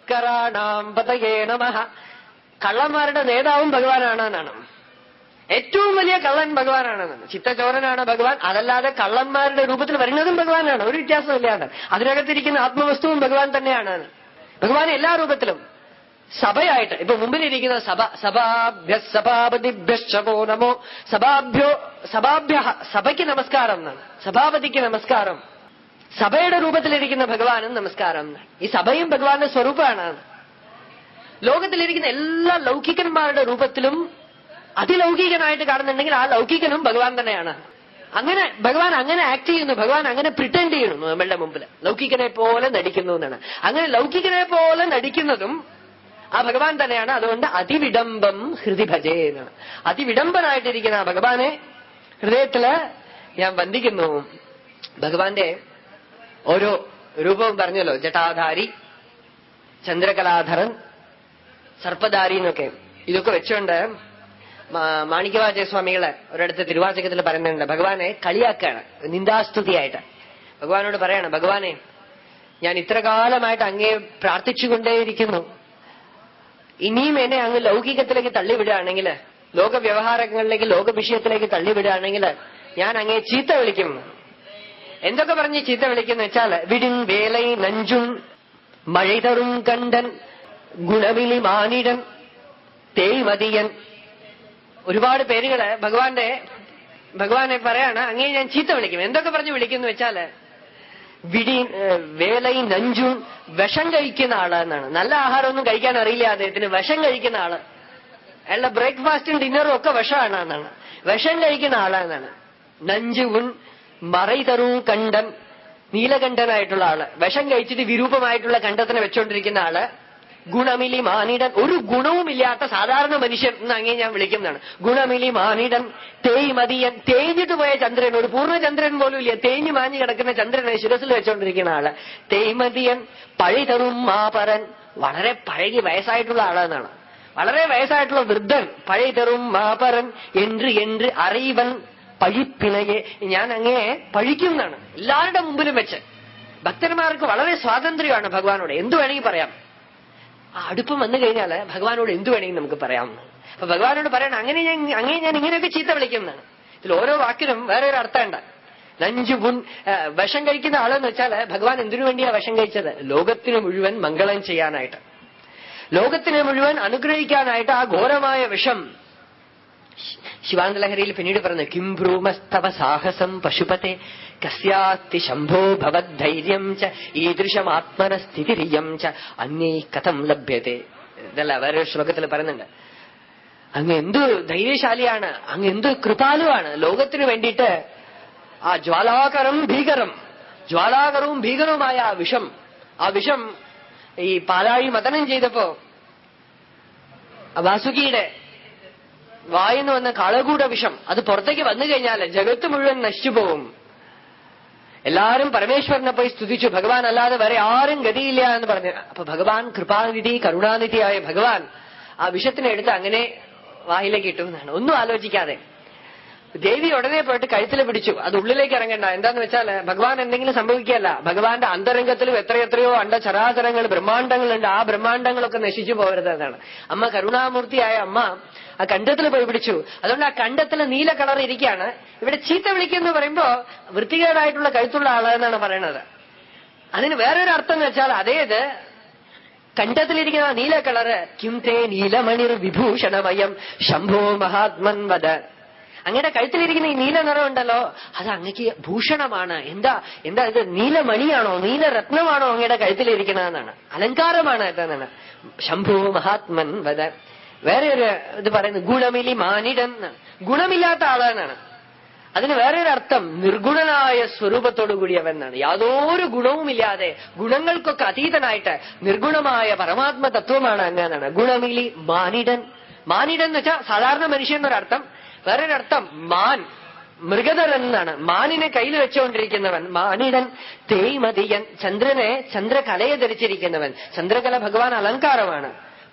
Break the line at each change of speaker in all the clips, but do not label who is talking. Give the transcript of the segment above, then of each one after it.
മസ്കരാണാം പതയേ നമ കള്ളന്മാരുടെ നേതാവും ഭഗവാനാണെന്നാണ് ഏറ്റവും വലിയ കള്ളൻ ഭഗവാനാണെന്നാണ് ചിത്തചോരനാണ് ഭഗവാൻ അതല്ലാതെ കള്ളന്മാരുടെ രൂപത്തിൽ വരുന്നതും ഭഗവാനാണ് ഒരു വ്യത്യാസമില്ലാതെ അതിനകത്തിരിക്കുന്ന ആത്മവസ്തുവും ഭഗവാൻ തന്നെയാണ് ഭഗവാൻ എല്ലാ രൂപത്തിലും സഭയായിട്ട് ഇപ്പൊ മുമ്പിലിരിക്കുന്ന സഭ സഭാഭ്യ സഭാപതിഭ്യോ നമോ സഭാഭ്യോ സഭാഭ്യ സഭയ്ക്ക് നമസ്കാരം എന്നാണ് സഭാപതിക്ക് നമസ്കാരം സഭയുടെ രൂപത്തിലിരിക്കുന്ന ഭഗവാനും നമസ്കാരം എന്നാണ് ഈ സഭയും ഭഗവാന്റെ സ്വരൂപമാണ് ലോകത്തിലിരിക്കുന്ന എല്ലാ ലൗകികന്മാരുടെ രൂപത്തിലും അതിലൗകികനായിട്ട് കാണുന്നുണ്ടെങ്കിൽ ആ ലൗകികനും ഭഗവാൻ തന്നെയാണ് അങ്ങനെ ഭഗവാൻ അങ്ങനെ ആക്ട് ചെയ്യുന്നു ഭഗവാൻ അങ്ങനെ പ്രിട്ടൻഡ് ചെയ്യുന്നു നമ്മളുടെ മുമ്പിൽ ലൗകികനെ പോലെ നടിക്കുന്നു എന്നാണ് അങ്ങനെ ലൗകികനെ പോലെ നടിക്കുന്നതും ആ ഭഗവാൻ തന്നെയാണ് അതുകൊണ്ട് അതിവിടംബം ഹൃദി ഭജേ എന്നാണ് അതിവിടംബനായിട്ടിരിക്കുന്ന ആ ഭഗവാനെ ഹൃദയത്തില് ഞാൻ വന്ദിക്കുന്നു ഭഗവാന്റെ ഓരോ രൂപവും പറഞ്ഞല്ലോ ജടാധാരി ചന്ദ്രകലാധരൻ സർപ്പധാരി എന്നൊക്കെ ഇതൊക്കെ വെച്ചുകൊണ്ട് മാ- മാണിക്യവാചക സ്വാമികളെ ഒരിടത്ത് തിരുവാചകത്തിൽ പറയുന്നുണ്ട് ഭഗവാനെ കളിയാക്കാണ് നിന്ദാസ്തുതിയായിട്ട് ഭഗവാനോട് പറയാണ് ഭഗവാനെ ഞാൻ ഇത്ര കാലമായിട്ട് അങ്ങേ പ്രാർത്ഥിച്ചുകൊണ്ടേയിരിക്കുന്നു ഇനിയും എന്നെ അങ്ങ് ലൗകികത്തിലേക്ക് തള്ളിവിടുകയാണെങ്കിൽ ലോക വ്യവഹാരങ്ങളിലേക്ക് ലോക വിഷയത്തിലേക്ക് തള്ളിവിടുകയാണെങ്കിൽ ഞാൻ അങ്ങേ ചീത്ത വിളിക്കും എന്തൊക്കെ പറഞ്ഞ് ചീത്ത വിളിക്കുന്ന വെച്ചാല് വിടിൻ വേലൈ നഞ്ചും മഴതറും കണ്ടൻ ഗുണവിളി മാനിടൻ തേയ്മതിയൻ ഒരുപാട് പേരുകള് ഭഗവാന്റെ ഭഗവാനെ പറയാണ് അങ്ങേ ഞാൻ ചീത്ത വിളിക്കും എന്തൊക്കെ പറഞ്ഞ് വിളിക്കുന്നു വെച്ചാല് വിടി ഏഹ്, വേലയും നഞ്ചും വിഷം കഴിക്കുന്ന ആള് എന്നാണ് നല്ല ആഹാരമൊന്നും കഴിക്കാൻ അറിയില്ല അദ്ദേഹത്തിന് വിഷം കഴിക്കുന്ന ആള് അയാളുടെ ബ്രേക്ക്ഫാസ്റ്റും ഡിന്നറും ഒക്കെ വിഷമാണ് എന്നാണ് വിഷം കഴിക്കുന്ന ആളാണെന്നാണ് നഞ്ചുവും മറൈതറും കണ്ടൻ നീലകണ്ഠനായിട്ടുള്ള ആള് വിഷം കഴിച്ചിട്ട് വിരൂപമായിട്ടുള്ള കണ്ഠത്തിനെ വെച്ചോണ്ടിരിക്കുന്ന ആള് ഗുണമിലി മാനിടൻ ഒരു ഗുണവുമില്ലാത്ത സാധാരണ മനുഷ്യൻ എന്ന് അങ്ങേ ഞാൻ വിളിക്കുന്നതാണ് ഗുണമിലി മാനിടൻ തേയ് മതിയൻ തേഞ്ഞിട്ട് പോയ ചന്ദ്രൻ ഒരു പൂർണ്ണ ചന്ദ്രൻ പോലും ഇല്ല തേഞ്ഞു മാഞ്ഞു കിടക്കുന്ന ചന്ദ്രനെ ശിരസിൽ വെച്ചോണ്ടിരിക്കുന്ന ആള് തേയ്മതിയൻ പഴിതറും മാപരൻ വളരെ പഴകി വയസ്സായിട്ടുള്ള ആളെന്നാണ് വളരെ വയസ്സായിട്ടുള്ള വൃദ്ധൻ പഴിതറും മാപരൻ என்று என்று അറിവൻ പഴിപ്പിണയെ ഞാൻ അങ്ങേ പഴിക്കും എന്നാണ് എല്ലാവരുടെ മുമ്പിലും വെച്ച് ഭക്തന്മാർക്ക് വളരെ സ്വാതന്ത്ര്യമാണ് ഭഗവാനോട് എന്തു വേണമെങ്കിൽ പറയാം ആ അടുപ്പം വന്നു കഴിഞ്ഞാല് ഭഗവാനോട് എന്തു വേണമെങ്കിൽ നമുക്ക് പറയാം അപ്പൊ ഭഗവാനോട് പറയണം അങ്ങനെ ഞാൻ അങ്ങനെ ഞാൻ ഇങ്ങനെയൊക്കെ ചീത്ത വിളിക്കുന്നതാണ് ഇതിൽ ഓരോ വാക്കിനും വേറെ ഒരു അർത്ഥമുണ്ട് നഞ്ചു പുൻ ആ, വിഷം കഴിക്കുന്ന ആളെന്ന് വെച്ചാല് ഭഗവാൻ എന്തിനു വേണ്ടിയാ വിഷം കഴിച്ചത് ലോകത്തിന് മുഴുവൻ മംഗളം ചെയ്യാനായിട്ട് ലോകത്തിനെ മുഴുവൻ അനുഗ്രഹിക്കാനായിട്ട് ആ ഘോരമായ വിഷം ശിവാനന്ദലഹരിയിൽ പിന്നീട് പറഞ്ഞു കിം ഭ്രൂമസ്തവ സാഹസം പശുപത്തെ കസ്യാസ്തി ശംഭോ ഭവദ്ധൈര്യം ച ഈദൃശമാത്മന സ്ഥിതിരിയം ച അന്യൈ കഥം ലഭ്യത്തെ ഇതല്ല വേറെ ഒരു ശ്ലോകത്തിൽ പറയുന്നുണ്ട് അങ്ങ് എന്ത് ധൈര്യശാലിയാണ് അങ്ങ് എന്ത് കൃപാലുവാണ് ലോകത്തിന് വേണ്ടിയിട്ട് ആ ജ്വാലാകരം ഭീകരം ജ്വാലാകരവും ഭീകരവുമായ ആ വിഷം ആ വിഷം ഈ പാലാഴി മതനം ചെയ്തപ്പോ ആ വാസുകിയുടെ വായിന്ന് വന്ന കാളകൂട വിഷം അത് പുറത്തേക്ക് വന്നു കഴിഞ്ഞാൽ ജഗത്ത് മുഴുവൻ നശിച്ചു പോകും എല്ലാരും പരമേശ്വരനെ പോയി സ്തുതിച്ചു ഭഗവാൻ അല്ലാതെ വേറെ ആരും ഗതിയില്ല എന്ന് പറഞ്ഞു അപ്പൊ ഭഗവാൻ കൃപാനിധി കരുണാനിധിയായ ഭഗവാൻ ആ വിഷത്തിനെ എടുത്ത് അങ്ങനെ വായിലേക്ക് ഇട്ടു എന്നാണ് ഒന്നും ആലോചിക്കാതെ ദേവി ഉടനെ പോയിട്ട് കഴുത്തിൽ പിടിച്ചു അത് ഉള്ളിലേക്ക് ഇറങ്ങണ്ട എന്താന്ന് വെച്ചാൽ ഭഗവാൻ എന്തെങ്കിലും സംഭവിക്കുകയല്ല ഭഗവാന്റെ അന്തരംഗത്തിലും എത്രയെത്രയോ അണ്ടചരാചരങ്ങൾ ബ്രഹ്മാണ്ടങ്ങളുണ്ട് ആ ബ്രഹ്മാണ്ടങ്ങളൊക്കെ നശിച്ചു പോകരുത് എന്നാണ് അമ്മ കരുണാമൂർത്തിയായ അമ്മ ആ കണ്ടത്തിൽ പോയി പിടിച്ചു അതുകൊണ്ട് ആ കണ്ടത്തിൽ നീല കളർ ഇരിക്കുകയാണ് ഇവിടെ ചീത്ത വിളിക്കുന്നു പറയുമ്പോ വൃത്തികേടായിട്ടുള്ള കഴുത്തുള്ള ആള് എന്നാണ് പറയണത് അതിന് വേറൊരു അർത്ഥം എന്ന് വെച്ചാൽ അതേത് കണ്ടത്തിലിരിക്കുന്ന ആ നീല കളറ് കിംതേ നീലമണിർ വിഭൂഷണമയം ശംഭോ മഹാത്മൻ വധ അങ്ങയുടെ കഴുത്തിലിരിക്കുന്ന ഈ നീല നിറം ഉണ്ടല്ലോ അത് അങ്ങക്ക് ഭൂഷണമാണ് എന്താ എന്താ ഇത് നീലമണിയാണോ നീലരത്നമാണോ അങ്ങയുടെ കഴുത്തിലിരിക്കണമെന്നാണ് അലങ്കാരമാണ് ഇതെന്നാണ് ശംഭു മഹാത്മൻ വധ വേറെ ഒരു ഇത് പറയുന്നത് ഗുണമിലി മാനിടൻ എന്നാണ്. ഗുണമില്ലാത്ത ആളെന്നാണ് അതിന് വേറെ ഒരു അർത്ഥം നിർഗുണനായ സ്വരൂപത്തോടു കൂടിയവൻ എന്നാണ് യാതൊരു ഗുണവുമില്ലാതെ ഗുണങ്ങൾക്കൊക്കെ അതീതനായിട്ട് നിർഗുണമായ പരമാത്മ തത്വമാണ് അങ്ങനെയാണ് ഗുണമിലി മാനിടൻ മാനിടൻ എന്ന് വെച്ചാൽ സാധാരണ മനുഷ്യൻ എന്നൊരർത്ഥം വേറൊരർത്ഥം മാൻ മൃഗധരൻ എന്നാണ് മാനിനെ കയ്യിൽ വെച്ചുകൊണ്ടിരിക്കുന്നവൻ മാനിടൻ തേയ്മതിയൻ ചന്ദ്രനെ ചന്ദ്രകലയെ ധരിച്ചിരിക്കുന്നവൻ ചന്ദ്രകല ഭഗവാൻ അലങ്കാരമാണ്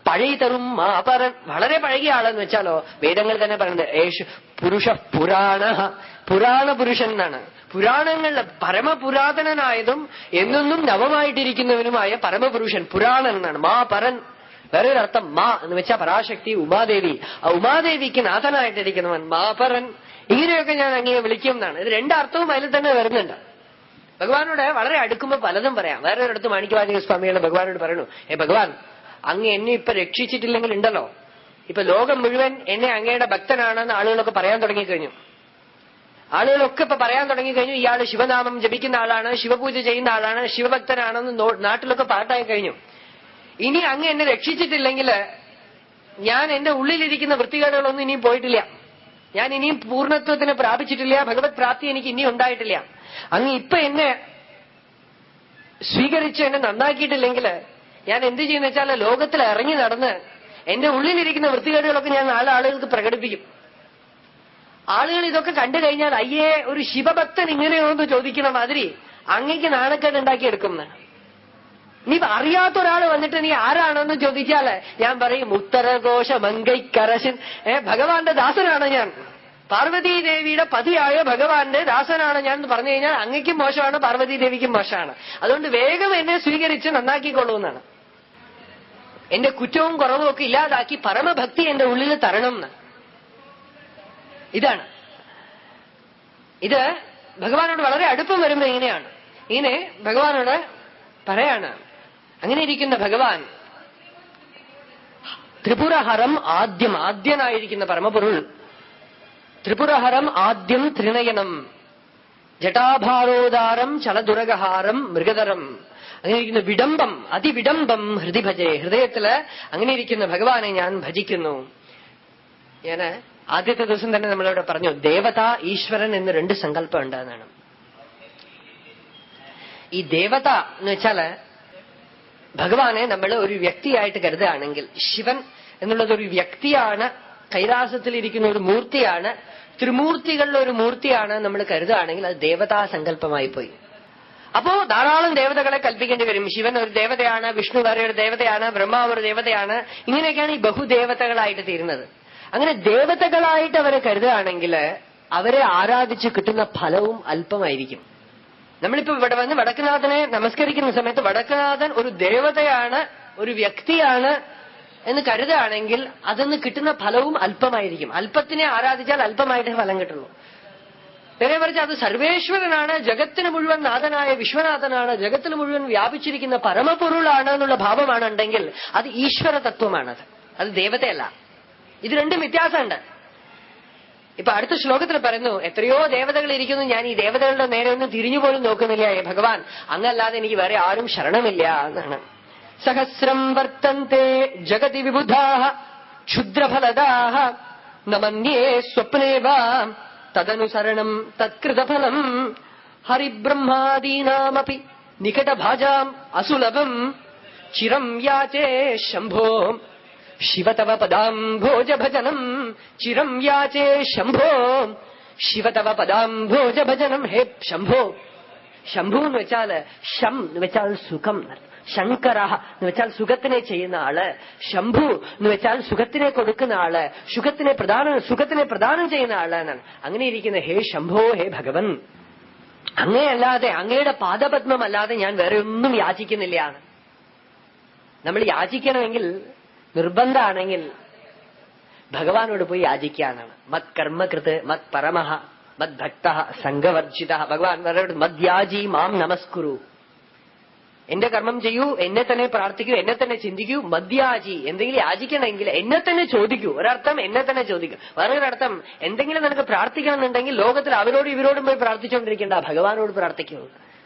പഴയതറും മാപരൻ വളരെ പഴകിയ ആളെന്ന് വെച്ചാലോ വേദങ്ങൾ തന്നെ പറയുന്നത് ഏഷ് പുരുഷ പുരാണ പുരാണ പുരുഷൻ എന്നാണ് പുരാണങ്ങളിലെ പരമപുരാതനനായതും എന്നെന്നും നവമായിട്ടിരിക്കുന്നവനുമായ പരമപുരുഷൻ പുരാണൻ എന്നാണ് മാ പരൻ വേറൊരു അർത്ഥം മാ എന്ന് വെച്ചാൽ പരാശക്തി ഉമാദേവി ആ ഉമാദേവിക്ക് നാഥനായിട്ടിരിക്കുന്നവൻ മാപരൻ ഇങ്ങനെയൊക്കെ ഞാൻ അങ്ങേ വിളിക്കും എന്നാണ് ഇത് രണ്ടർത്ഥവും അതിൽ തന്നെ വരുന്നുണ്ട് ഭഗവാനോട് വളരെ അടുക്കുമ്പോൾ പലതും പറയാം വേറൊരിടത്ത് മാണിക്യവാചക സ്വാമികളുടെ ഭഗവാനോട് പറയണു ഏ ഭഗവാൻ അങ്ങ് എന്നെ ഇപ്പൊ രക്ഷിച്ചിട്ടില്ലെങ്കിൽ ഉണ്ടല്ലോ ഇപ്പൊ ലോകം മുഴുവൻ എന്നെ അങ്ങയുടെ ഭക്തനാണെന്ന് ആളുകളൊക്കെ പറയാൻ തുടങ്ങിക്കഴിഞ്ഞു ആളുകളൊക്കെ ഇപ്പൊ പറയാൻ തുടങ്ങിക്കഴിഞ്ഞു ഇയാൾ ശിവനാമം ജപിക്കുന്ന ആളാണ് ശിവപൂജ ചെയ്യുന്ന ആളാണ് ശിവഭക്തനാണെന്ന് നോ- നാട്ടിലൊക്കെ പാട്ടായി കഴിഞ്ഞു ഇനി അങ്ങ് എന്നെ രക്ഷിച്ചിട്ടില്ലെങ്കിൽ ഞാൻ എന്റെ ഉള്ളിലിരിക്കുന്ന വൃത്തികേടുകളൊന്നും ഇനിയും പോയിട്ടില്ല ഞാൻ ഇനിയും പൂർണ്ണത്വത്തിന് പ്രാപിച്ചിട്ടില്ല ഭഗവത് പ്രാപ്തി എനിക്ക് ഇനിയും ഉണ്ടായിട്ടില്ല അങ്ങ് ഇപ്പൊ എന്നെ സ്വീകരിച്ച് എന്നെ നന്നാക്കിയിട്ടില്ലെങ്കിൽ ഞാൻ എന്ത് ചെയ്യുന്ന വെച്ചാൽ ലോകത്തിൽ ഇറങ്ങി നടന്ന് എന്റെ ഉള്ളിലിരിക്കുന്ന വൃത്തികേടുകളൊക്കെ ഞാൻ നാല് ആളുകൾക്ക് പ്രകടിപ്പിക്കും ആളുകൾ ഇതൊക്കെ കണ്ടു കഴിഞ്ഞാൽ അയ്യേ ഒരു ശിവഭക്തൻ ഇങ്ങനെയോ എന്ന് ചോദിക്കുന്ന മാതിരി അങ്ങയ്ക്ക് നാണക്കേട് ഉണ്ടാക്കിയെടുക്കുന്നതാണ് നീ അറിയാത്ത ഒരാൾ വന്നിട്ട് നീ ആരാണെന്ന് ചോദിച്ചാല് ഞാൻ പറയും ഉത്തരഘോഷ മങ്കൈക്കരശൻ ഏ ഭഗവാന്റെ ദാസനാണ് ഞാൻ പാർവതീ ദേവിയുടെ പതിയായ ഭഗവാന്റെ ദാസനാണ് ഞാൻ എന്ന് പറഞ്ഞു കഴിഞ്ഞാൽ അങ്ങയ്ക്കും മോശമാണ് പാർവതീ ദേവിക്കും മോശമാണ് അതുകൊണ്ട് വേഗം എന്നെ സ്വീകരിച്ച് നന്നാക്കിക്കൊള്ളൂ എന്നാണ് എന്റെ കുറ്റവും കുറവും ഒക്കെ ഇല്ലാതാക്കി പരമഭക്തി എന്റെ ഉള്ളിൽ തരണം എന്ന് ഇതാണ് ഇത് ഭഗവാനോട് വളരെ അടുപ്പം വരുമ്പോ ഇങ്ങനെയാണ് ഇങ്ങനെ ഭഗവാനോട് പറയാണ് അങ്ങനെ ഇരിക്കുന്ന ഭഗവാൻ ത്രിപുരഹരം ആദ്യം ആദ്യനായിരിക്കുന്ന പരമപൊരുൾ ത്രിപുരഹരം ആദ്യം ത്രിനയനം ജടാഭാരോദാരം ചലദുരകഹാരം മൃഗതരം അങ്ങനെ ഇരിക്കുന്ന വിടംബം അതിവിടംബം ഹൃദി ഭജേ ഹൃദയത്തില് അങ്ങനെ ഇരിക്കുന്ന ഭഗവാനെ ഞാൻ ഭജിക്കുന്നു ഞാന് ആദ്യത്തെ ദിവസം തന്നെ നമ്മളിവിടെ പറഞ്ഞു ദേവത ഈശ്വരൻ എന്ന് രണ്ട് സങ്കല്പം ഉണ്ട് എന്നാണ് ഈ ദേവത എന്ന് വെച്ചാല് ഭഗവാനെ നമ്മൾ ഒരു വ്യക്തിയായിട്ട് കരുതുകയാണെങ്കിൽ ശിവൻ എന്നുള്ളത് ഒരു വ്യക്തിയാണ് കൈലാസത്തിലിരിക്കുന്ന ഒരു മൂർത്തിയാണ് ത്രിമൂർത്തികളിലെ ഒരു മൂർത്തിയാണ് നമ്മൾ കരുതുകയാണെങ്കിൽ അത് ദേവതാ സങ്കല്പമായി പോയി അപ്പോ ധാരാളം ദേവതകളെ കൽപ്പിക്കേണ്ടി വരും ശിവൻ ഒരു ദേവതയാണ് വിഷ്ണു വേറെ ഒരു ദേവതയാണ് ബ്രഹ്മാവ് ഒരു ദേവതയാണ് ഇങ്ങനെയൊക്കെയാണ് ഈ ബഹുദേവതകളായിട്ട് തീരുന്നത് അങ്ങനെ ദേവതകളായിട്ട് അവരെ കരുതുകയാണെങ്കിൽ അവരെ ആരാധിച്ച് കിട്ടുന്ന ഫലവും അല്പമായിരിക്കും നമ്മളിപ്പോ ഇവിടെ വന്ന് വടക്കുനാഥനെ നമസ്കരിക്കുന്ന സമയത്ത് വടക്കുനാഥൻ ഒരു ദേവതയാണ് ഒരു വ്യക്തിയാണ് എന്ന് കരുതുകയാണെങ്കിൽ അതിന്ന് കിട്ടുന്ന ഫലവും അല്പമായിരിക്കും അല്പത്തിനെ ആരാധിച്ചാൽ അല്പമായിട്ടേ ഫലം കിട്ടുള്ളൂ നേരെ മറിച്ച് അത് സർവേശ്വരനാണ് ജഗത്തിന് മുഴുവൻ നാഥനായ വിശ്വനാഥനാണ് ജഗത്തിന് മുഴുവൻ വ്യാപിച്ചിരിക്കുന്ന പരമപൊരുളാണ് എന്നുള്ള ഭാവമാണ് ഉണ്ടെങ്കിൽ അത് ഈശ്വര തത്വമാണത് അത് ദേവതയല്ല ഇത് രണ്ടും വ്യത്യാസമുണ്ട് ഇപ്പൊ അടുത്ത ശ്ലോകത്തിൽ പറയുന്നു എത്രയോ ദേവതകൾ ഇരിക്കുന്നു ഞാൻ ഈ ദേവതകളുടെ നേരെ ഒന്നും തിരിഞ്ഞു പോലും നോക്കുന്നില്ല ഏ ഭഗവാൻ അങ്ങല്ലാതെ എനിക്ക് വേറെ ആരും ശരണമില്ല എന്നാണ് സഹസ്രം വർത്തന്തെ ജഗതി വിബുധാ ക്ഷുദ്രഫലദാ നമന്യേ സ്വപ്നേ വാ തദനുസരണം തത്കൃതഫലം ഹരിബ്രഹ്മാദീനാമപി നികടഭാജാം അസുലഭം ചിരം യാചേ ശംഭോ ശിവ തവ പദാംഭോജ ഭജനം ചിരം യാചേ ശംഭോ ശിവ തവ പദാംഭോജ ഭജനം ഹേ ശംഭോ ശംഭു എന്ന് വെച്ചാല് ഷം എന്ന് വെച്ചാൽ സുഖം ശങ്കര എന്ന് വെച്ചാൽ സുഖത്തിനെ ചെയ്യുന്ന ആള് ശംഭു എന്ന് വെച്ചാൽ സുഖത്തിനെ കൊടുക്കുന്ന ആള് സുഖത്തിനെ പ്രദാനം സുഖത്തിനെ പ്രദാനം ചെയ്യുന്ന ആള് എന്നാണ് അങ്ങനെ ഇരിക്കുന്ന ഹേ ശംഭോ ഹേ ഭഗവൻ അങ്ങയല്ലാതെ അങ്ങയുടെ പാദപത്മമല്ലാതെ ഞാൻ വേറെ ഒന്നും യാചിക്കുന്നില്ല നമ്മൾ യാചിക്കണമെങ്കിൽ നിർബന്ധമാണെങ്കിൽ ഭഗവാനോട് പോയി യാചിക്കാനാണ് മത് കർമ്മകൃത് മത് പരമഹ മത് ഭക്ത സംഘവർജിത ഭഗവാൻ പറയുന്നത് മദ്യാജി മാം നമസ്കുരു എന്റെ കർമ്മം ചെയ്യൂ എന്നെ തന്നെ പ്രാർത്ഥിക്കൂ എന്നെ തന്നെ ചിന്തിക്കൂ മദ്യാജി എന്തെങ്കിലും യാചിക്കണമെങ്കിൽ എന്നെ തന്നെ ചോദിക്കൂ ഒരർത്ഥം എന്നെ തന്നെ ചോദിക്കൂ വേറൊരർത്ഥം എന്തെങ്കിലും നിനക്ക് പ്രാർത്ഥിക്കണമെന്നുണ്ടെങ്കിൽ ലോകത്തിൽ അവരോടും ഇവരോടും പോയി പ്രാർത്ഥിച്ചുകൊണ്ടിരിക്കേണ്ട ഭഗവാനോട് പ്രാർത്ഥിക്കൂ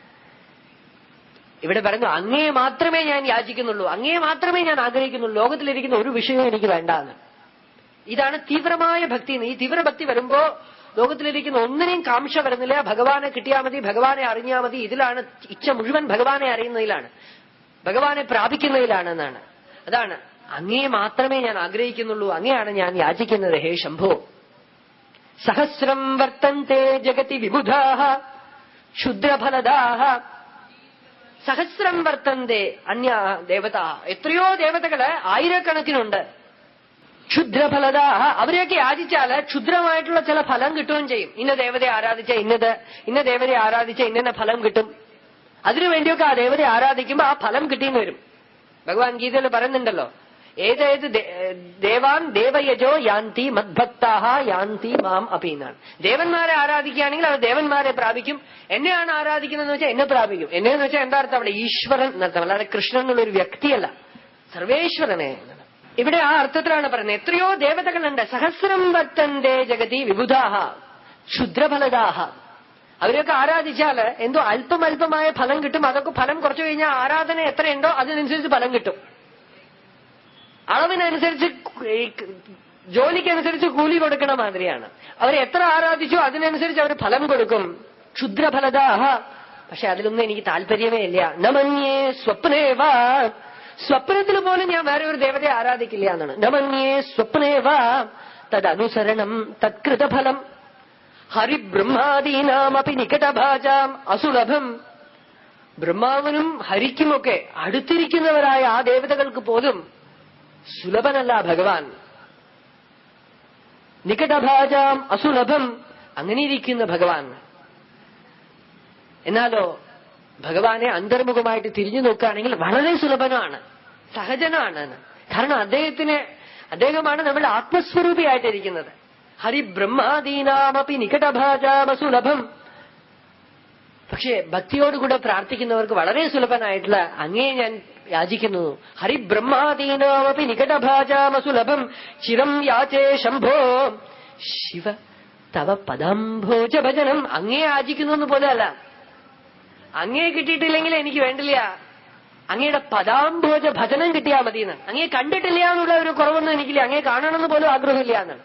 ഇവിടെ പറയുന്നു അങ്ങേ മാത്രമേ ഞാൻ യാചിക്കുന്നുള്ളൂ അങ്ങേ മാത്രമേ ഞാൻ ആഗ്രഹിക്കുന്നുള്ളൂ ലോകത്തിലിരിക്കുന്ന ഒരു വിഷയവും എനിക്ക് വേണ്ടാന്ന് ഇതാണ് തീവ്രമായ ഭക്തി ഈ തീവ്രഭക്തി വരുമ്പോ ലോകത്തിലിരിക്കുന്ന ഒന്നിനെയും കാംക്ഷ വരുന്നില്ല ഭഗവാനെ കിട്ടിയാൽ മതി ഭഗവാനെ അറിഞ്ഞാൽ മതി ഇതിലാണ് ഇച്ഛ മുഴുവൻ ഭഗവാനെ അറിയുന്നതിലാണ് ഭഗവാനെ പ്രാപിക്കുന്നതിലാണ് എന്നാണ് അതാണ് അങ്ങേ മാത്രമേ ഞാൻ ആഗ്രഹിക്കുന്നുള്ളൂ അങ്ങയാണ് ഞാൻ യാചിക്കുന്നത് ഹേ ശംഭോ സഹസ്രം വർത്തന്തെ ജഗതി വിബുധാ ക്ഷുദ്രഫലദാ സഹസ്രം വർത്തന്തേ അന്യ ദേവത എത്രയോ ദേവതകള് ആയിരക്കണക്കിനുണ്ട് ക്ഷുദ്രഫലത അവരെയൊക്കെ യാചിച്ചാല് ക്ഷുദ്രമായിട്ടുള്ള ചില ഫലം കിട്ടുകയും ചെയ്യും ഇന്ന ദേവതയെ ആരാധിച്ച ഇന്നത് ഇന്ന ദേവതയെ ആരാധിച്ച ഇന്ന ഫലം കിട്ടും അതിനു വേണ്ടിയൊക്കെ ആ ദേവതയെ ആരാധിക്കുമ്പോ ആ ഫലം കിട്ടിയെന്ന് വരും ഭഗവാൻ ഗീതയിൽ പറയുന്നുണ്ടല്ലോ ഏതേത് ദേ- ദേവാൻ ദേവയജോ യാന്തി മദ്ഭക്താഹ യാന്തി മാം അപി എന്നാണ് ദേവന്മാരെ ആരാധിക്കുകയാണെങ്കിൽ അവർ ദേവന്മാരെ പ്രാപിക്കും എന്നെയാണ് ആരാധിക്കുന്നതെന്ന് വെച്ചാൽ എന്നെ പ്രാപിക്കും എന്നെ എന്ന് വെച്ചാൽ എന്താ അർത്ഥം അവിടെ ഈശ്വരൻ എന്നർത്ഥം അല്ലാതെ കൃഷ്ണൻ എന്നുള്ളൊരു വ്യക്തിയല്ല സർവേശ്വരനെ എന്നാണ്. ഇവിടെ ആ അർത്ഥത്തിലാണ് പറയുന്നത് എത്രയോ ദേവതകളുണ്ട് സഹസ്രം വർത്തന്റെ ജഗതി വിബുധാഹ ക്ഷുദ്രഫലദാഹ അവരെയൊക്കെ ആരാധിച്ചാൽ എന്തോ അല്പം അല്പമായ ഫലം കിട്ടും അതൊക്കെ ഫലം കുറച്ചു കഴിഞ്ഞാൽ ആരാധന എത്രയുണ്ടോ അതിനനുസരിച്ച് ഫലം കിട്ടും അളവിനനുസരിച്ച് കു- ഈ ക- ജോലിക്കനുസരിച്ച് കൂലി കൊടുക്കണ മാതിരിയാണ് അവർ എത്ര ആരാധിച്ചോ അതിനനുസരിച്ച് അവർ ഫലം കൊടുക്കും ക്ഷുദ്രഫലദാഹ പക്ഷെ അതിലൊന്നും എനിക്ക് താല്പര്യമേ ഇല്ല നമന്യേ സ്വപ്നേവ സ്വപ്നത്തിൽ പോലും ഞാൻ വേറെ ഒരു ദേവതയെ ആരാധിക്കില്ല എന്നാണ് നമന്യേ സ്വപ്നേവ തദനുസരണം തത്കൃതഫലം ഹരിബ്രഹ്മാദീനാമപി നികടഭാജാം അസുലഭം ബ്രഹ്മാവിനും ഹരിക്കുമൊക്കെ അടുത്തിരിക്കുന്നവരായ ആ ദേവതകൾക്ക് പോലും സുലഭനല്ല ഭഗവാൻ നികടഭാജാം അസുലഭം അങ്ങനെ ഇരിക്കുന്ന ഭഗവാൻ എന്നാലോ ഭഗവാനെ അന്തർമുഖമായിട്ട് തിരിഞ്ഞു നോക്കുകയാണെങ്കിൽ വളരെ സുലഭനാണ് സഹജനാണ് കാരണം അദ്ദേഹത്തിന് അദ്ദേഹമാണ് നമ്മുടെ ആത്മസ്വരൂപിയായിട്ടിരിക്കുന്നത് ഹരിബ്രഹ്മാദീനാമപി നികടഭാജാമസുലഭം പക്ഷേ ഭക്തിയോടുകൂടെ പ്രാർത്ഥിക്കുന്നവർക്ക് വളരെ സുലഭനായിട്ടുള്ള അങ്ങേ ഞാൻ യാചിക്കുന്നു ഹരിബ്രഹ്മാദീനാമപി നികടഭാജാമസുലഭം ചിരം യാചേ ശംഭോ ശിവ തവ പദാംഭോജ ഭജനം അങ്ങേ യാചിക്കുന്നു എന്ന് പോലെ അല്ല അങ്ങേ കിട്ടിയിട്ടില്ലെങ്കിൽ എനിക്ക് വേണ്ടില്ല അങ്ങയുടെ പദാംഭോജ ഭജനം കിട്ടിയാൽ മതി എന്നാണ് അങ്ങേ കണ്ടിട്ടില്ല എന്നുള്ള ഒരു കുറവൊന്നും എനിക്കില്ല അങ്ങേ കാണണമെന്ന് പോലും ആഗ്രഹമില്ല എന്നാണ്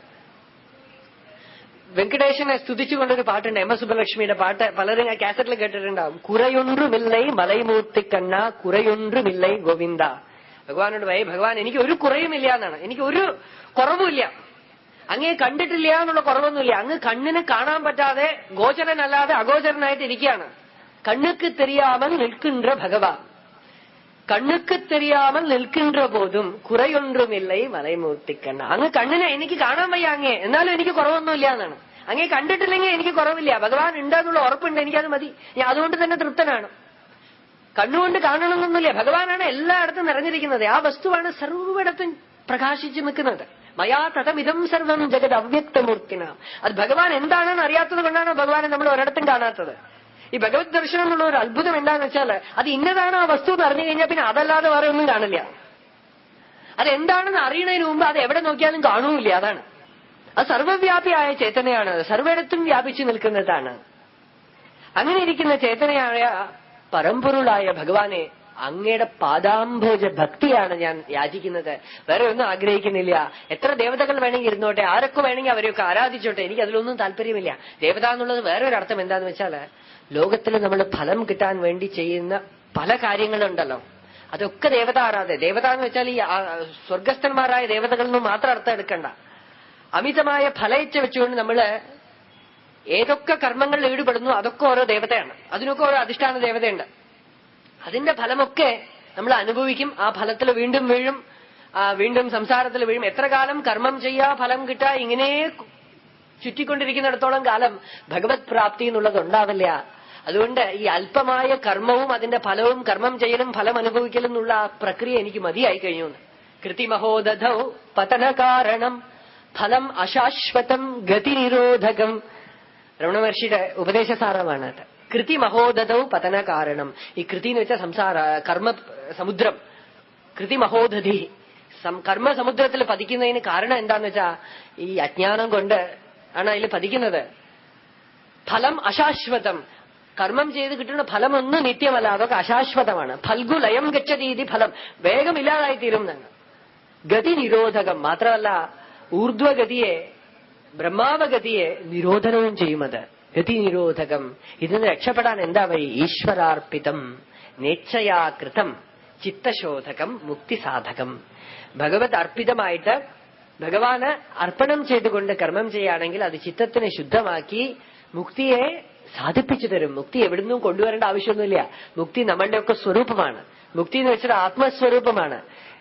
വെങ്കടേശനെ സ്തുതിച്ചുകൊണ്ടൊരു പാട്ടുണ്ട് എം എസ് സുബ്ബലക്ഷ്മിയുടെ പാട്ട് പലരും ഞാൻ കാസറ്റിൽ കേട്ടിട്ടുണ്ടാവും കുറയൊன்றுമിல்லை മലൈമൂർത്തിക്കണ്ണ കുറയൊன்றுമിல்லை ഗോവിന്ദ ഭഗവാനോട് വൈ ഭഗവാൻ എനിക്ക് ഒരു കുറയുമില്ല എന്നാണ് എനിക്ക് ഒരു കുറവുമില്ല അങ്ങേ കണ്ടിട്ടില്ല എന്നുള്ള കുറവൊന്നുമില്ല അങ്ങ് കണ്ണിന് കാണാൻ പറ്റാതെ ഗോചരനല്ലാതെ അഗോചരനായിട്ട് ഇരിക്കുകയാണ് കണ്ണുക്ക് தெரியாமல் நிற்கின்ற ഭഗവാൻ കണ്ണുക്ക് தெரியாமல் നിൽക്കിன்ற പോതും കുറയൊன்றுമിல்லை മലൈമൂർത്തിക്കണ്ണ അങ്ങ് കണ്ണിനെ എനിക്ക് കാണാൻ വയ്യ അങ്ങേ എന്നാലും എനിക്ക് കുറവൊന്നുമില്ല എന്നാണ് അങ്ങേ കണ്ടിട്ടില്ലെങ്കിൽ എനിക്ക് കുറവില്ല ഭഗവാൻ ഉണ്ടെന്നുള്ള ഉറപ്പുണ്ട് എനിക്കത് മതി ഞാൻ അതുകൊണ്ട് തന്നെ തൃപ്തനാണ് കണ്ണുകൊണ്ട് കാണണമെന്നൊന്നുമില്ല ഭഗവാനാണ് എല്ലായിടത്തും നിറഞ്ഞിരിക്കുന്നത് ആ വസ്തുവാണ് സർവ്വയിടത്തും പ്രകാശിച്ചു നിൽക്കുന്നത് മയാ തഥമിതം സർവം ജഗത് അവ്യക്തമൂർത്തിന അത് ഭഗവാൻ എന്താണെന്ന് അറിയാത്തത് കൊണ്ടാണ് ഭഗവാനെ നമ്മൾ ഒരിടത്തും കാണാത്തത് ഈ ഭഗവത് ദർശനം എന്നുള്ള ഒരു അത്ഭുതം എന്താന്ന് വെച്ചാൽ അത് ഇന്നതാണ് ആ വസ്തു എന്ന് അറിഞ്ഞു കഴിഞ്ഞാൽ പിന്നെ അതല്ലാതെ വേറെ ഒന്നും കാണില്ല അതെന്താണെന്ന് അറിയണതിന് മുമ്പ് അത് എവിടെ നോക്കിയാലും കാണൂല്ല അതാണ് അത് സർവവ്യാപിയായ ചേതനയാണ് അത് സർവയിടത്തും വ്യാപിച്ചു നിൽക്കുന്നതാണ് അങ്ങനെ ഇരിക്കുന്ന ചേതനയായ പരമ്പൊരുളായ ഭഗവാനെ അങ്ങയുടെ പാദാംഭോജ ഭക്തിയാണ് ഞാൻ യാചിക്കുന്നത് വേറെ ഒന്നും ആഗ്രഹിക്കുന്നില്ല എത്ര ദേവതകൾ വേണമെങ്കിൽ ഇരുന്നോട്ടെ ആരൊക്കെ വേണമെങ്കിൽ അവരെയൊക്കെ ആരാധിച്ചോട്ടെ എനിക്ക് അതിലൊന്നും താല്പര്യമില്ല ദേവത എന്നുള്ളത് വേറെ ഒരു അർത്ഥം എന്താന്ന് വെച്ചാല് ലോകത്തിൽ നമ്മൾ ഫലം കിട്ടാൻ വേണ്ടി ചെയ്യുന്ന പല കാര്യങ്ങളുണ്ടല്ലോ അതൊക്കെ ദേവത ആരാധന ദേവത എന്ന് വെച്ചാൽ ഈ ആ, സ്വർഗസ്ഥന്മാരായ ദേവതകളിൽ നിന്ന് മാത്രം അർത്ഥം എടുക്കണ്ട അമിതമായ ഫലയിച്ച വെച്ചുകൊണ്ട് നമ്മള് ഏതൊക്കെ കർമ്മങ്ങളിൽ ഈടുപെടുന്നു അതൊക്കെ ഓരോ ദേവതയാണ് അതിനൊക്കെ ഓരോ അധിഷ്ഠാന ദേവതയുണ്ട് അതിന്റെ ഫലമൊക്കെ നമ്മൾ അനുഭവിക്കും ആ ഫലത്തിൽ വീണ്ടും വീഴും ആ വീണ്ടും സംസാരത്തിൽ വീഴും എത്ര കാലം കർമ്മം ചെയ്യാ ഫലം കിട്ടാ ഇങ്ങനെ ചുറ്റിക്കൊണ്ടിരിക്കുന്നിടത്തോളം കാലം ഭഗവത് പ്രാപ്തി എന്നുള്ളത് ഉണ്ടാവില്ല അതുകൊണ്ട് ഈ അല്പമായ കർമ്മവും അതിന്റെ ഫലവും കർമ്മം ചെയ്യലും ഫലം അനുഭവിക്കലും എന്നുള്ള ആ പ്രക്രിയ എനിക്ക് മതിയായി കഴിഞ്ഞു എന്ന്. കൃതിമഹോദധൗ പതന കാരണം ഫലം അശാശ്വതം ഗതിനിരോധകം രമണ മഹർഷിയുടെ ഉപദേശസാരമാണ് അത് കൃതി മഹോദതവും പതന കാരണം ഈ കൃതി എന്ന് വെച്ചാൽ സംസാര കർമ്മ സമുദ്രം കൃതി മഹോദധി സം- കർമ്മ സമുദ്രത്തിൽ പതിക്കുന്നതിന് കാരണം എന്താന്ന് വെച്ചാ ഈ അജ്ഞാനം കൊണ്ട് ആണ് അതിൽ പതിക്കുന്നത് ഫലം അശാശ്വതം കർമ്മം ചെയ്ത് കിട്ടുന്ന ഫലമൊന്നും നിത്യമല്ല അതൊക്കെ അശാശ്വതമാണ് ഫൽഗുലയം ഗച്ഛതീതി ഫലം വേഗം ഇല്ലാതായി തീരും എന്നാണ് ഗതി നിരോധകം മാത്രമല്ല ഊർധ്വഗതിയെ ബ്രഹ്മാവഗതിയെ നിരോധനവും ചെയ്യുമത് ഗതി നിരോധകം ഇതിന് രക്ഷപ്പെടാൻ എന്താ വഴി ഈശ്വരാർപ്പിതം നേച്ഛയാ കൃതം ചിത്തശോധകം മുക്തിസാധകം ഭഗവത് അർപ്പിതമായിട്ട് ഭഗവാന് അർപ്പണം ചെയ്തുകൊണ്ട് കർമ്മം ചെയ്യുകയാണെങ്കിൽ അത് ചിത്തത്തിനെ ശുദ്ധമാക്കി മുക്തിയെ സാധിപ്പിച്ചു തരും മുക്തി എവിടുന്നും കൊണ്ടുവരേണ്ട ആവശ്യമൊന്നുമില്ല മുക്തി നമ്മളുടെയൊക്കെ സ്വരൂപമാണ് മുക്തി എന്ന് വെച്ചാൽ ആത്മസ്വരൂപമാണ്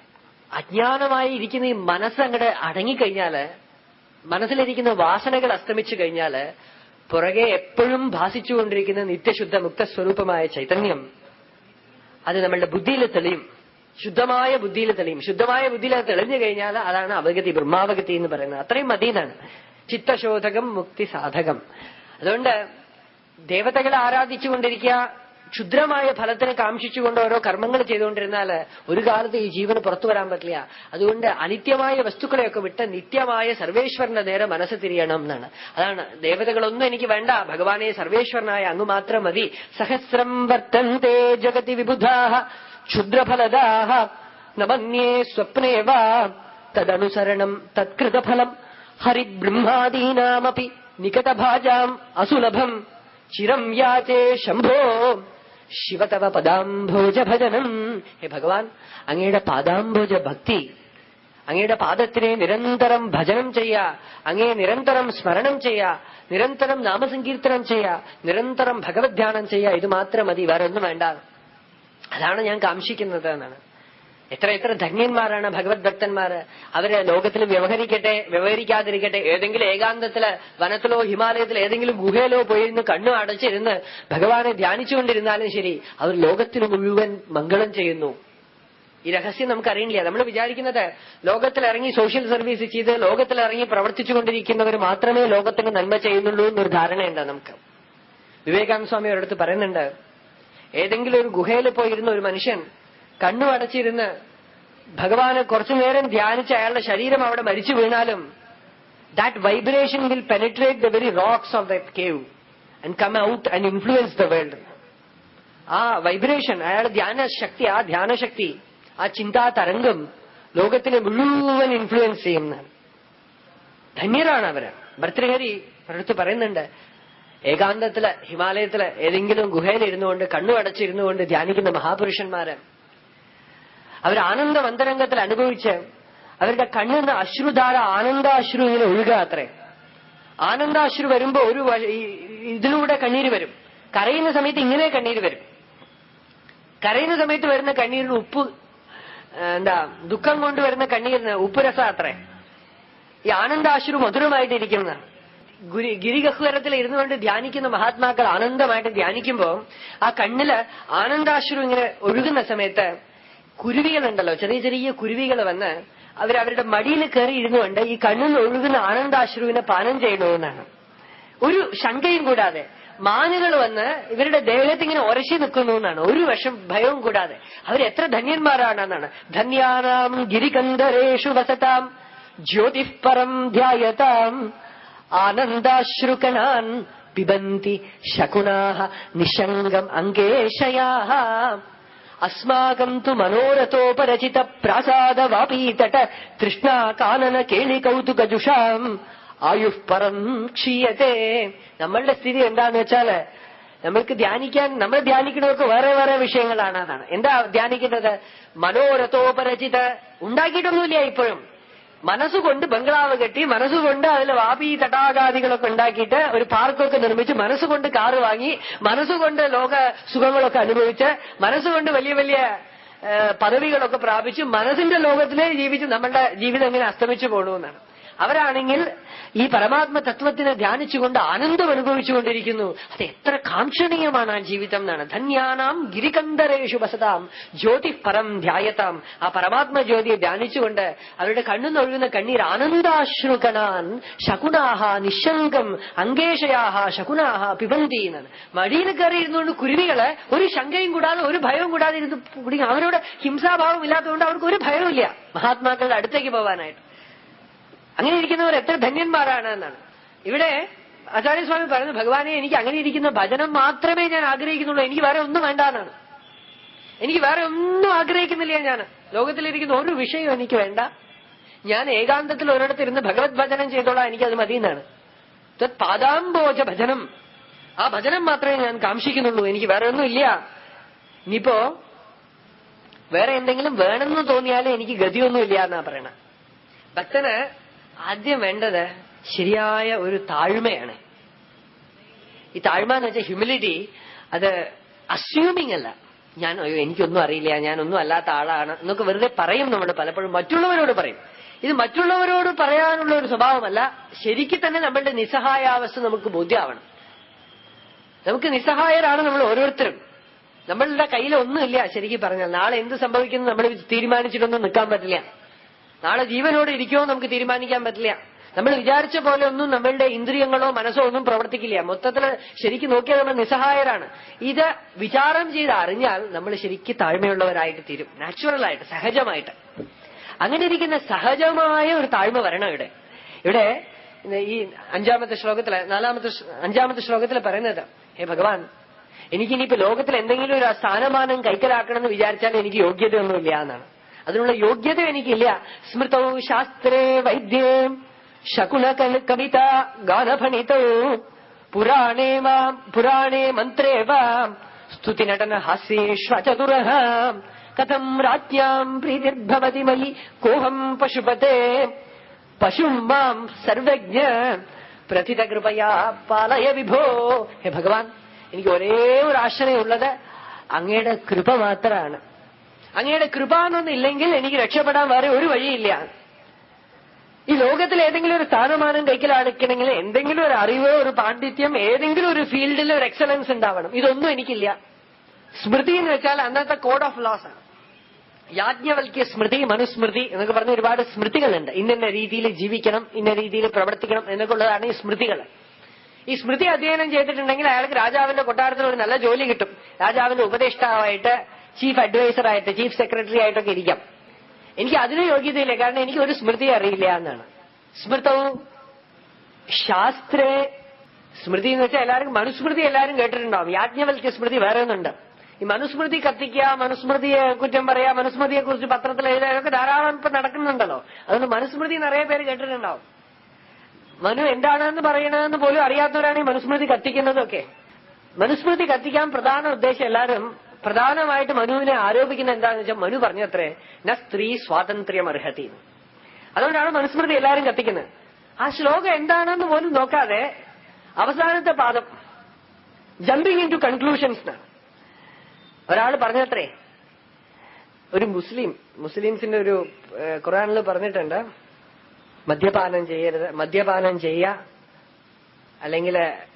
അജ്ഞാനമായി ഇരിക്കുന്ന ഈ മനസ്സ് അങ്ങോട്ട് അടങ്ങിക്കഴിഞ്ഞാല് മനസ്സിലിരിക്കുന്ന വാസനകൾ അസ്തമിച്ചു കഴിഞ്ഞാല് പുറകെ എപ്പോഴും ഭാസിച്ചുകൊണ്ടിരിക്കുന്ന നിത്യശുദ്ധ മുക്തസ്വരൂപമായ ചൈതന്യം അത് നമ്മളുടെ ബുദ്ധിയിൽ തെളിയും ശുദ്ധമായ ബുദ്ധിയിൽ തെളിയും ശുദ്ധമായ ബുദ്ധിയിൽ അത് തെളിഞ്ഞു കഴിഞ്ഞാൽ അതാണ് അവഗതി ബ്രഹ്മാവഗതി എന്ന് പറയുന്നത് അത്രയും മതിയെന്നാണ് ചിത്തശോധകം മുക്തി സാധകം അതുകൊണ്ട് ദേവതകളെ ആരാധിച്ചുകൊണ്ടിരിക്കുക ക്ഷുദ്രമായ ഫലത്തിനെ കാംക്ഷിച്ചുകൊണ്ട് ഓരോ കർമ്മങ്ങൾ ചെയ്തുകൊണ്ടിരുന്നാൽ ഒരു കാലത്ത് ഈ ജീവന് പുറത്തു വരാൻ പറ്റില്ല അതുകൊണ്ട് അനിത്യമായ വസ്തുക്കളെയൊക്കെ വിട്ട് നിത്യമായ സർവേശ്വരന്റെ നേരെ മനസ്സ് തിരിയണം എന്നാണ് അതാണ് ദേവതകളൊന്നും എനിക്ക് വേണ്ട ഭഗവാനെ സർവേശ്വരനായ അങ്ങ് മാത്രം മതി സഹസ്രം വർത്തന്തേ ജഗതി വിബുധാഹ ക്ഷുദ്രഫലദാഹ നമന്യേ സ്വപ്നേ വാ തദനുസരണം തത്കൃതഫലം ഹരിബ്രഹ്മാദീനാമപി നികതഭാജാം അസുലഭം ചിരം യാചേ ശംഭോ ശിവതവ പദാംഭോജ ഭജനം ഹേ ഭഗവാൻ അങ്ങയുടെ പാദാംഭോജ ഭക്തി അങ്ങയുടെ പാദത്തിനെ നിരന്തരം ഭജനം ചെയ്യുക അങ്ങേ നിരന്തരം സ്മരണം ചെയ്യുക നിരന്തരം നാമസങ്കീർത്തനം ചെയ്യുക നിരന്തരം ഭഗവത് ധ്യാനം ചെയ്യുക ഇത് മാത്രം മതി വേറെ ഒന്നും വേണ്ട അതാണ് ഞാൻ കാംക്ഷിക്കുന്നത് എന്നാണ് എത്ര എത്ര ധന്യന്മാരാണ് ഭഗവത് ഭക്തന്മാര് അവര് ലോകത്തിൽ വ്യവഹരിക്കട്ടെ വ്യവഹരിക്കാതിരിക്കട്ടെ ഏതെങ്കിലും ഏകാന്തത്തില് വനത്തിലോ ഹിമാലയത്തിലോ ഏതെങ്കിലും ഗുഹയിലോ പോയിരുന്ന് കണ്ണു അടച്ചിരുന്ന് ഭഗവാനെ ധ്യാനിച്ചുകൊണ്ടിരുന്നാലും ശരി അവർ ലോകത്തിന് മുഴുവൻ മംഗളം ചെയ്യുന്നു ഈ രഹസ്യം നമുക്കറിയില്ല നമ്മൾ വിചാരിക്കുന്നത് ലോകത്തിലിറങ്ങി സോഷ്യൽ സർവീസ് ചെയ്ത് ലോകത്തിലിറങ്ങി പ്രവർത്തിച്ചുകൊണ്ടിരിക്കുന്നവർ മാത്രമേ ലോകത്തിന് നന്മ ചെയ്യുന്നുള്ളൂ എന്നൊരു ധാരണയുണ്ട് നമുക്ക് വിവേകാനന്ദ സ്വാമി ഒരിടത്ത് പറയുന്നുണ്ട് ഏതെങ്കിലും ഒരു ഗുഹയിൽ പോയിരുന്ന ഒരു മനുഷ്യൻ കണ്ണു അടച്ചിരുന്ന് ഭഗവാനെ കുറച്ചു നേരം ധ്യാനിച്ച് അയാളുടെ ശരീരം അവിടെ മരിച്ചു വീണാലും that vibration will penetrate the very rocks of that cave and come out and influence the world ആ വൈബ്രേഷൻ അയാളുടെ ധ്യാനശക്തി ആ ധ്യാനശക്തി ആ ചിന്താ തരംഗം ലോകത്തിനെ മുഴുവൻ ഇൻഫ്ലുവൻസ് ചെയ്യുന്നതാണ് ധന്യരാണ് അവര് ഭർത്തൃഹരി അടുത്ത് പറയുന്നുണ്ട് ഏകാന്തത്തില് ഹിമാലയത്തില് ഏതെങ്കിലും ഗുഹയിൽ ഇരുന്നുകൊണ്ട് കണ്ണു അടച്ചിരുന്നുകൊണ്ട് ധ്യാനിക്കുന്ന മഹാപുരുഷന്മാര് അവർ ആനന്ദം അന്തരംഗത്തിൽ അനുഭവിച്ച് അവരുടെ കണ്ണിൽ നിന്ന് അശ്രുധാര ആനന്ദാശ്രു ഇങ്ങനെ ഒഴുകുക അത്രേ ആനന്ദാശ്രു വരുമ്പോ ഒരു വ- ഈ- ഇതിലൂടെ കണ്ണീര് വരും കരയുന്ന സമയത്ത് ഇങ്ങനെ കണ്ണീര് വരും കരയുന്ന സമയത്ത് വരുന്ന കണ്ണീരിന് ഉപ്പ് ആ, എന്താ ദുഃഖം കൊണ്ട് വരുന്ന കണ്ണീരിന് ഉപ്പുരസം അത്രേ ഈ ആനന്ദാശ്രു മധുരമായിട്ട് ഇരിക്കുന്നതാണ് ഗുരി ഗിരിഗഹ്വരത്തിൽ ഇരുന്നുകൊണ്ട് ധ്യാനിക്കുന്ന മഹാത്മാക്കൾ ആനന്ദമായിട്ട് ധ്യാനിക്കുമ്പോ ആ കണ്ണില് ആനന്ദാശ്രു ഇങ്ങനെ ഒഴുകുന്ന സമയത്ത് കുരുവികളുണ്ടല്ലോ ചെറിയ ചെറിയ കുരുവികൾ വന്ന് അവരവരുടെ മടിയിൽ കയറി ഇരുന്നുകൊണ്ട് ഈ കണ്ണിൽ നിന്ന് ഒഴുകുന്ന ആനന്ദാശ്രുവിനെ പാനം ചെയ്യണമെന്നാണ് ഒരു ശങ്കയും കൂടാതെ മാനുകൾ വന്ന് ഇവരുടെ ദേഹത്ത് ഇങ്ങനെ ഉരശി നിൽക്കുന്നു എന്നാണ് ഒരു വശം ഭയവും കൂടാതെ അവരെത്ര ധന്യന്മാരാണെന്നാണ് ധന്യാനാം ഗിരികന്ധരേഷു വസതാം ജ്യോതിഃപരം ധ്യായതാം ആനന്ദാശ്രുകണാൻ പിബന്തി ശകുനാഹ നിശങ്കം അങ്കേശയാഹ അസ്മാകം തു മനോരഥോപരചിത പ്രാസാദവാപീതട തൃഷ്ണാ കാനന കേളി കൗതുകജുഷാം ആയുഃപരം ക്ഷീയത്തെ നമ്മളുടെ സ്ഥിതി എന്താന്ന് വെച്ചാല് നമ്മൾക്ക് ധ്യാനിക്കാൻ നമ്മൾ ധ്യാനിക്കുന്നവർക്ക് വേറെ വേറെ വിഷയങ്ങളാണ് അതാണ് എന്താ ധ്യാനിക്കുന്നത് മനോരഥോപരചിത ഉണ്ടാക്കിയിട്ടൊന്നുമില്ല ഇപ്പോഴും മനസ്സുകൊണ്ട് ബംഗ്ലാവ് കെട്ടി മനസ്സുകൊണ്ട് അതിൽ വാപി തടാകാദികളൊക്കെ ഉണ്ടാക്കിയിട്ട് ഒരു പാർക്കൊക്കെ നിർമ്മിച്ച് മനസ്സുകൊണ്ട് കാറ് വാങ്ങി മനസ്സുകൊണ്ട് ലോക സുഖങ്ങളൊക്കെ അനുഭവിച്ച് മനസ്സുകൊണ്ട് വലിയ വലിയ ഏ, പദവികളൊക്കെ പ്രാപിച്ച് മനസ്സിന്റെ ലോകത്തിലേ ജീവിച്ച് നമ്മളുടെ ജീവിതം എങ്ങനെ അസ്തമിച്ചു പോകണമെന്നാണ് അവരാണെങ്കിൽ ഈ പരമാത്മ തത്വത്തിനെ ധ്യാനിച്ചുകൊണ്ട് ആനന്ദം അനുഭവിച്ചുകൊണ്ടിരിക്കുന്നു അത് എത്ര കാംക്ഷണീയമാണ് ആ ജീവിതം എന്നാണ് ധന്യാനാം ഗിരികന്ധരേഷു വസതാം ജ്യോതി പരം ധ്യായതാം ആ പരമാത്മ ജ്യോതിയെ ധ്യാനിച്ചുകൊണ്ട് അവരുടെ കണ്ണുനൊഴുകുന്ന കണ്ണീർ ആനന്ദാശ്രുകണാൻ ശകുനാഹ നിശങ്കം അങ്കേഷയാഹ ശകുനാഹ പിബന്തി എന്നാണ് മടിയിൽ കയറി ഇരുന്നുകൊണ്ട് കുരുവികള് ഒരു ശങ്കയും കൂടാതെ ഒരു ഭയവും കൂടാതെ ഇരുന്ന് കുടിക്കും അവരോട് ഹിംസാഭാവം ഇല്ലാത്തതുകൊണ്ട് അവർക്ക് ഒരു ഭയവുമില്ല മഹാത്മാക്കളുടെ അടുത്തേക്ക് പോകാനായിട്ട് അങ്ങനെ ഇരിക്കുന്നവർ എത്ര ധന്യന്മാരാണ് എന്നാണ് ഇവിടെ ആചാര്യസ്വാമി പറയുന്നു ഭഗവാനെ എനിക്ക് അങ്ങനെ ഇരിക്കുന്ന ഭജനം മാത്രമേ ഞാൻ ആഗ്രഹിക്കുന്നുള്ളൂ എനിക്ക് വേറെ ഒന്നും വേണ്ട എന്നാണ് എനിക്ക് വേറെ ഒന്നും ആഗ്രഹിക്കുന്നില്ല ഞാൻ ലോകത്തിലിരിക്കുന്ന ഒരു വിഷയവും എനിക്ക് വേണ്ട ഞാൻ ഏകാന്തത്തിൽ ഒരിടത്ത് ഇരുന്ന് ഭഗവത് ഭജനം ചെയ്തോളാം എനിക്കത് മതി എന്നാണ് തത് പാദാംബോജ ഭജനം ആ ഭജനം മാത്രമേ ഞാൻ കാംക്ഷിക്കുന്നുള്ളൂ എനിക്ക് വേറെ ഒന്നും ഇല്ല ഇനിയിപ്പോ വേറെ എന്തെങ്കിലും വേണമെന്ന് തോന്നിയാലും എനിക്ക് ഗതിയൊന്നും ഇല്ല എന്നാ പറയണ ഭക്തന് ആദ്യം വേണ്ടത് ശരിയായ ഒരു താഴ്മയാണ് ഈ താഴ്മ എന്ന് വെച്ചാൽ ഹ്യൂമിലിറ്റി അത് അസ്യൂമിങ് അല്ല ഞാൻ അയ്യോ എനിക്കൊന്നും അറിയില്ല ഞാനൊന്നും അല്ലാത്ത ആളാണ് എന്നൊക്കെ വെറുതെ പറയും നമ്മൾ പലപ്പോഴും മറ്റുള്ളവരോട് പറയും ഇത് മറ്റുള്ളവരോട് പറയാനുള്ള ഒരു സ്വഭാവമല്ല ശരിക്കും തന്നെ നമ്മളുടെ നിസ്സഹായാവസ്ഥ നമുക്ക് ബോധ്യമാവണം നമുക്ക് നിസ്സഹായരാണ് നമ്മൾ ഓരോരുത്തരും നമ്മളുടെ കയ്യിൽ ഒന്നുമില്ല ശരിക്കും പറഞ്ഞാൽ നാളെ എന്ത് സംഭവിക്കുന്നു നമ്മൾ തീരുമാനിച്ചിട്ടൊന്നും നിൽക്കാൻ പറ്റില്ല നാളെ ജീവനോടെ ഇരിക്കുമോ നമുക്ക് തീരുമാനിക്കാൻ പറ്റില്ല നമ്മൾ വിചാരിച്ച പോലെ ഒന്നും നമ്മളുടെ ഇന്ദ്രിയങ്ങളോ മനസ്സോ ഒന്നും പ്രവർത്തിക്കില്ല മൊത്തത്തിൽ ശരിക്കും നോക്കിയാൽ നമ്മൾ നിസ്സഹായരാണ് ഇത് വിചാരം ചെയ്ത് അറിഞ്ഞാൽ നമ്മൾ ശരിക്കും താഴ്മയുള്ളവരായിട്ട് തീരും നാച്ചുറലായിട്ട് സഹജമായിട്ട് അങ്ങനെ ഇരിക്കുന്ന സഹജമായ ഒരു താഴ്മ വരണം ഇവിടെ ഇവിടെ ഈ അഞ്ചാമത്തെ ശ്ലോകത്തില് നാലാമത്തെ ശ്ല- അഞ്ചാമത്തെ ശ്ലോകത്തിൽ പറയുന്നത് ഹേ ഭഗവാൻ എനിക്കിനിയിപ്പോ ലോകത്തിൽ എന്തെങ്കിലും ഒരു സ്ഥാനമാനം കൈക്കലാക്കണം എന്ന് വിചാരിച്ചാൽ എനിക്ക് യോഗ്യതയൊന്നുമില്ല എന്നാണ് അതിനുള്ള യോഗ്യത എനിക്കില്ല സ്മൃതൗ ശാസ്ത്രേ വൈദ്യേ ശകുന കവിത ഗാനഫണിതൗ പുരാണേ വാം പുരാണേ മന്ത്രേ വാം സ്തുതിനടന ഹാസ്യേഷ്വചതുര കഥം രാജ്ഞാം പ്രീതിർഭവതി മയി കോഹം പശുപതേ പശും മാം സർവജ്ഞ പ്രഥിത കൃപയാ പാലയ വിഭോ ഹേ ഭഗവാൻ എനിക്ക് ഒരേ ഒരു ആശ്രയമുള്ളത് അങ്ങയുടെ കൃപ മാത്രമാണ് അങ്ങയുടെ കൃപ എന്നൊന്നും ഇല്ലെങ്കിൽ എനിക്ക് രക്ഷപ്പെടാൻ വേറെ ഒരു വഴിയില്ല ഈ ലോകത്തിൽ ഏതെങ്കിലും ഒരു സ്ഥാനമാനം കൈക്കലാടിക്കണമെങ്കിൽ എന്തെങ്കിലും ഒരു അറിവ് ഒരു പാണ്ഡിത്യം ഏതെങ്കിലും ഒരു ഫീൽഡിൽ ഒരു എക്സലൻസ് ഉണ്ടാവണം ഇതൊന്നും എനിക്കില്ല സ്മൃതി എന്ന് വെച്ചാൽ അന്നത്തെ കോഡ് ഓഫ് ലോസ് ആണ് യാജ്ഞവൽക്യ സ്മൃതി മനുസ്മൃതി എന്നൊക്കെ പറഞ്ഞ ഒരുപാട് സ്മൃതികളുണ്ട് ഇന്ന രീതിയിൽ ജീവിക്കണം ഇന്ന രീതിയിൽ പ്രവർത്തിക്കണം എന്നൊക്കെ ഉള്ളതാണ് ഈ സ്മൃതികൾ ഈ സ്മൃതി അധ്യയനം ചെയ്തിട്ടുണ്ടെങ്കിൽ അയാൾക്ക് രാജാവിന്റെ കൊട്ടാരത്തിൽ ഒരു നല്ല ജോലി കിട്ടും രാജാവിന്റെ ഉപദേഷ്ടാവായിട്ട് ചീഫ് അഡ്വൈസർ ആയിട്ട് ചീഫ് സെക്രട്ടറി ആയിട്ടൊക്കെ ഇരിക്കാം എനിക്ക് അതിന് യോഗ്യതയില്ല കാരണം എനിക്ക് ഒരു സ്മൃതി അറിയില്ല എന്നാണ് സ്മൃതവും ശാസ്ത്രേ സ്മൃതി എന്ന് വെച്ചാൽ എല്ലാവർക്കും മനുസ്മൃതി എല്ലാവരും കേട്ടിട്ടുണ്ടാവും യാജ്ഞവൽക്യ സ്മൃതി വേറെ ഒന്നുണ്ട് ഈ മനുസ്മൃതി കത്തിക്കുക മനുസ്മൃതിയെ കുറ്റം പറയാ മനുസ്മൃതിയെ കുറിച്ച് പത്രത്തിൽ എഴുതാനൊക്കെ ധാരാളം ഇപ്പൊ നടക്കുന്നുണ്ടല്ലോ അതുകൊണ്ട് മനുസ്മൃതി നിറയെ പേര് കേട്ടിട്ടുണ്ടാവും മനു എന്താണെന്ന് പറയണമെന്ന് പോലും അറിയാത്തവരാണ് ഈ മനുസ്മൃതി കത്തിക്കുന്നതൊക്കെ മനുസ്മൃതി കത്തിക്കാൻ പ്രധാന ഉദ്ദേശം എല്ലാവരും പ്രധാനമായിട്ട് മനുവിനെ ആരോപിക്കുന്ന എന്താണെന്ന് വെച്ചാൽ മനു പറഞ്ഞത്രേ ന സ്ത്രീ സ്വാതന്ത്ര്യം അർഹത്തി എന്ന്. അതുകൊണ്ടാണ് മനുസ്മൃതി എല്ലാവരും കത്തിക്കുന്നത് ആ ശ്ലോകം എന്താണെന്ന് പോലും നോക്കാതെ അവസാനത്തെ പാദം ജമ്പിങ് ഇൻ ടു കൺക്ലൂഷൻസ് എന്നാണ് ഒരാൾ പറഞ്ഞത്രേ ഒരു മുസ്ലിം മുസ്ലിംസിന്റെ ഒരു ഏഹ്, ഖുറാനിൽ പറഞ്ഞിട്ടുണ്ട് മദ്യപാനം ചെയ്യരുത് മദ്യപാനം ചെയ്യ അല്ലെങ്കിൽ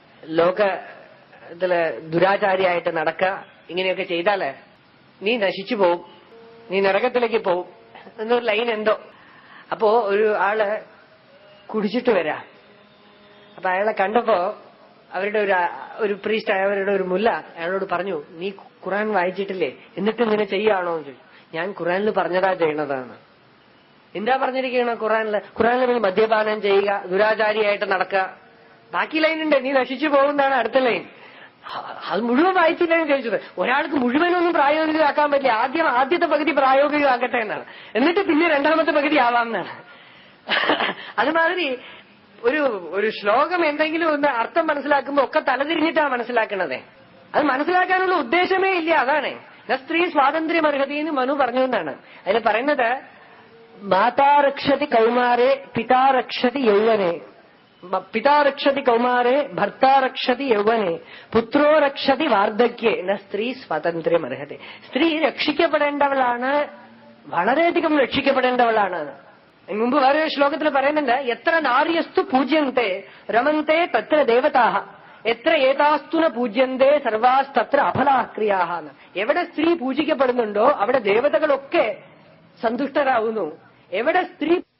ലോകത്തില് ദുരാചാരിയായിട്ട് നടക്കുക ഇങ്ങനെയൊക്കെ ചെയ്താല് നീ നശിച്ചു പോവും നീ നരകത്തിലേക്ക് പോവും എന്നൊരു ലൈൻ എന്തോ അപ്പോ ഒരു ആള് കുടിച്ചിട്ട് വരാ അപ്പൊ അയാളെ കണ്ടപ്പോ അവരുടെ ഒരു ഒരു പ്രീസ്റ്റ് അവരുടെ ഒരു മുല്ല അയാളോട് പറഞ്ഞു നീ ഖുറാൻ വായിച്ചിട്ടില്ലേ എന്നിട്ട് ഇങ്ങനെ ചെയ്യാണോ എന്ന് ചോദിച്ചു ഞാൻ ഖുറാനിൽ പറഞ്ഞതാ ചെയ്യണതാണ് എന്താ പറഞ്ഞിരിക്കണ ഖുറാനില് ഖുറാനിൽ നീ മദ്യപാനം ചെയ്യുക ദുരാചാരിയായിട്ട് നടക്കുക ബാക്കി ലൈൻ ഉണ്ട് നീ നശിച്ചു പോകുന്നതാണ് അടുത്ത ലൈൻ അത് മുഴുവൻ വായിച്ചില്ല എന്ന് ചോദിച്ചത് ഒരാൾക്ക് മുഴുവനൊന്നും പ്രായോഗികമാക്കാൻ പറ്റില്ല ആദ്യം ആദ്യത്തെ പകുതി പ്രായോഗികമാക്കട്ടെ എന്നാണ് എന്നിട്ട് പിന്നെ രണ്ടാമത്തെ പകുതി ആവാം എന്നാണ് അതുമാതിരി ഒരു ഒരു ശ്ലോകം എന്തെങ്കിലും ഒന്ന് അർത്ഥം മനസ്സിലാക്കുമ്പോ ഒക്കെ തലതിരിഞ്ഞിട്ടാ മനസ്സിലാക്കണത് അത് മനസ്സിലാക്കാനുള്ള ഉദ്ദേശമേ ഇല്ല അതാണ് ന സ്ത്രീ സ്വാതന്ത്ര്യം അർഹതി എന്ന് മനു പറഞ്ഞു എന്നാണ് അതിൽ പറയുന്നത് മാതാ രക്ഷതി കൗമാരെ പിതാ രക്ഷതി യൗവനെ മ- പിതാ രക്ഷതി കൗമാരെ ഭർത്താ രക്ഷതി യൗവനെ പുത്രോ രക്ഷതി വാർദ്ധക്യെ ന സ്ത്രീ സ്വാതന്ത്ര്യം അർഹതി സ്ത്രീ രക്ഷിക്കപ്പെടേണ്ടവളാണ് വളരെയധികം രക്ഷിക്കപ്പെടേണ്ടവളാണ് അതിന് മുമ്പ് വേറെ ഒരു ശ്ലോകത്തിൽ പറയുന്നുണ്ട് എത്ര നാര്യസ്തു പൂജ്യന്തെ രമന്തെ തത്ര ദേവതാഹ എത്ര ഏതാസ്തുന പൂജ്യന്തേ സർവാസ്തത്ര അഫലാക്രിയാഹ എന്ന്. എവിടെ സ്ത്രീ പൂജിക്കപ്പെടുന്നുണ്ടോ അവിടെ ദേവതകളൊക്കെ സന്തുഷ്ടരാകുന്നു എവിടെ സ്ത്രീ